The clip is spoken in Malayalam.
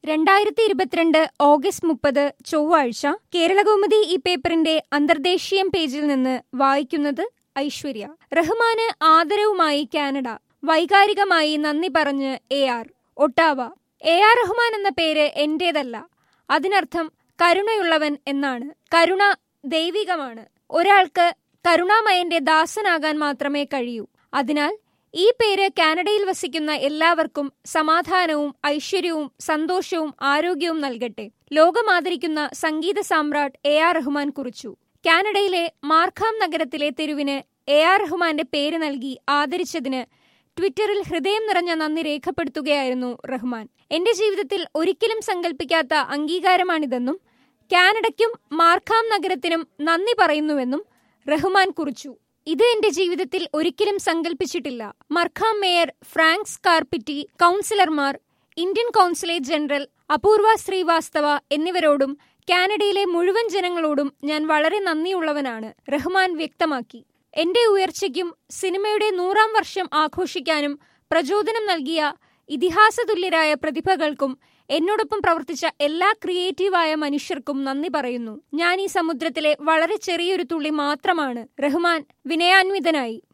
രണ്ടായിരത്തി ഇരുപത്തിരണ്ട് ഓഗസ്റ്റ് മുപ്പത് ചൊവ്വാഴ്ച കേരളകൗമുദി ഈ പേപ്പറിന്റെ അന്തർദേശീയം പേജിൽ നിന്ന് വായിക്കുന്നത് ഐശ്വര്യ റഹ്മാന് ആദരവുമായി കാനഡ വൈകാരികമായി നന്ദി പറഞ്ഞ് A R Ottawa A R Rahman എന്ന പേര് എന്റേതല്ല അതിനർത്ഥം കരുണയുള്ളവൻ എന്നാണ് കരുണ ദൈവികമാണ് ഒരാൾക്ക് കരുണാമയന്റെ ദാസനാകാൻ മാത്രമേ കഴിയൂ അതിനാൽ ഈ പേര് കാനഡയിൽ വസിക്കുന്ന എല്ലാവർക്കും സമാധാനവും ഐശ്വര്യവും സന്തോഷവും ആരോഗ്യവും നൽകട്ടെ ലോകമാദരിക്കുന്ന സംഗീത സാമ്രാട്ട് എ ആർ റഹ്മാൻ കുറിച്ചു കാനഡയിലെ മാർഖാം നഗരത്തിലെ തെരുവിന് എ ആർ റഹ്മാന്റെ പേര് നൽകി ആദരിച്ചതിന് ട്വിറ്ററിൽ ഹൃദയം നിറഞ്ഞ നന്ദി രേഖപ്പെടുത്തുകയായിരുന്നു റഹ്മാൻ എന്റെ ജീവിതത്തിൽ ഒരിക്കലും സങ്കല്പിക്കാത്ത അംഗീകാരമാണിതെന്നും കാനഡയ്ക്കും മാർഖാം നഗരത്തിനും നന്ദി പറയുന്നുവെന്നും റഹ്മാൻ കുറിച്ചു ഇത് എന്റെ ജീവിതത്തിൽ ഒരിക്കലും സങ്കല്പിച്ചിട്ടില്ല മർഖാം മേയർ ഫ്രാങ്ക് സ്കാർപിറ്റി കൗൺസിലർമാർ ഇന്ത്യൻ കോൺസുലേറ്റ് ജനറൽ അപൂർവ ശ്രീവാസ്തവ എന്നിവരോടും കാനഡയിലെ മുഴുവൻ ജനങ്ങളോടും ഞാൻ വളരെ നന്ദിയുള്ളവനാണ് റഹ്മാൻ വ്യക്തമാക്കി എന്റെ ഉയർച്ചയ്ക്കും സിനിമയുടെ നൂറാം വർഷം ആഘോഷിക്കാനും പ്രചോദനം നൽകിയ ഇതിഹാസതുല്യരായ പ്രതിഭകൾക്കും എന്നോടൊപ്പം പ്രവർത്തിച്ച എല്ലാ ക്രിയേറ്റീവായ മനുഷ്യർക്കും നന്ദി പറയുന്നു ഞാൻ ഈ സമുദ്രത്തിലെ വളരെ ചെറിയൊരു തുള്ളി മാത്രമാണ് റഹ്മാൻ വിനയാന്വിതനായി